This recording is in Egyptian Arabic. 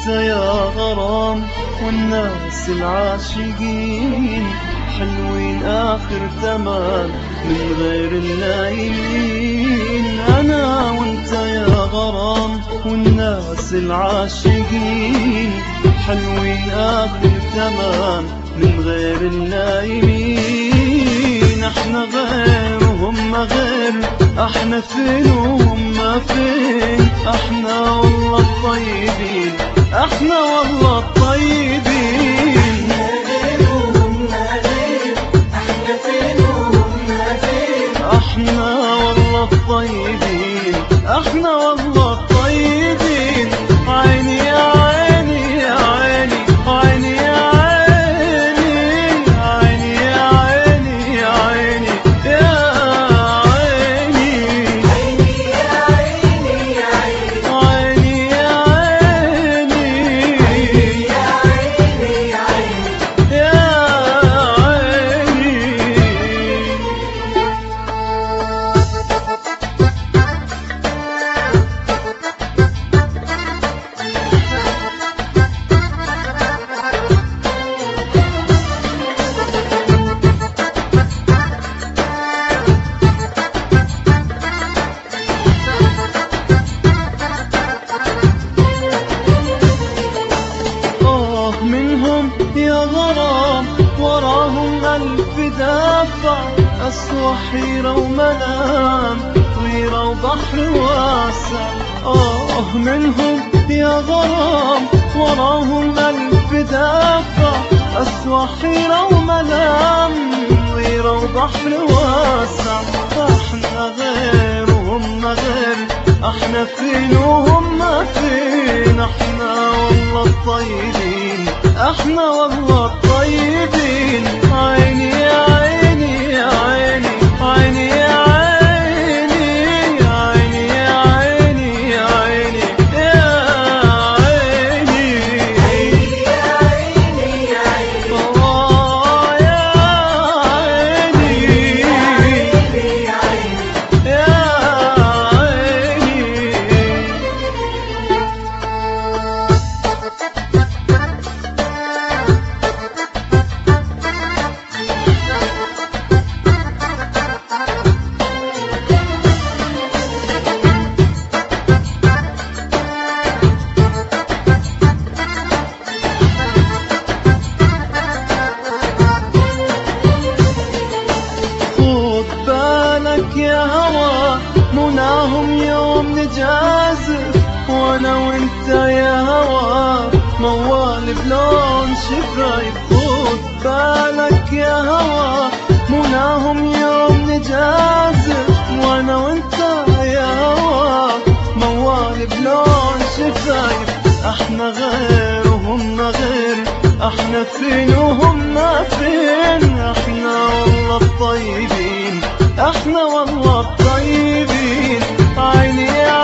يا غرام والناس العاشقين حلوين آخر تمام من غير اللايمين أنا وانت يا غرام والناس العاشقين حلوين آخر تمام من غير اللايمين احنا غير وهم غير احنا فين وهم فين احنا والله الطيبين احنا والله الطيبين احنا والله الطيبين احنا والله الطيبين عيني يا عيني يا عيني عيني يا عيني عيني يا عيني يا عيني يا عيني عيني يا عيني يا عيني آه منهم يا غرام وراهم ألف دافع أسوى حيرة ومنام طويرة وبحر واسع آه منهم يا غرام وراهم ألف دافع أسوى حيرة ومنام طويرة وبحر واسع احنا غير وهم غير احنا فين وهم فين احنا والله الطيبين احنا والله الطيبين عيني يا عيني يا عيني عيني يا عيني عيني يا عيني يا عيني يا عيني الله يا عيني يا عيني خد بالك يا هوا مناهم يوم نجازف وانا وانت يا هوا موال بلون شفايف خد بالك يا هوا مناهم يوم نجازف وانا وانت يا هوا موال بلون شفايف احنا غير وهم غير احنا فين وهم فين احنا والله الطيبين احنا والله الطيبين عيني يا